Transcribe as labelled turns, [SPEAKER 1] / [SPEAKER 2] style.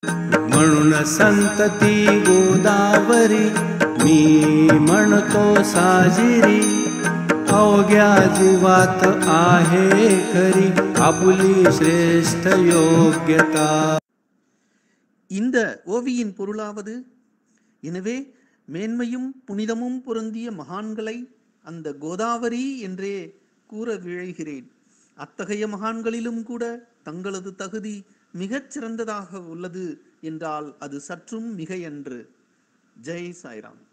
[SPEAKER 1] म्हणून संतती गोदावरी मी म्हणतो साजिरी अवघ्या जीवात आहे खरी आपुली श्रेष्ठ योग्यता
[SPEAKER 2] இந்த ஓவியின் பொருளாவது எனவே மேன்மையும் புனிதமும் பொருந்திய மகான்களை அந்த கோதாவரி என்றே கூற விழைகிறேன் அத்தகைய மகான்களிலும் கூட தங்களது தகுதி மிகச் சிறந்ததாக உள்ளது என்றால் அது சற்றும் மிகையன்று ஜெய் சாய்ராம்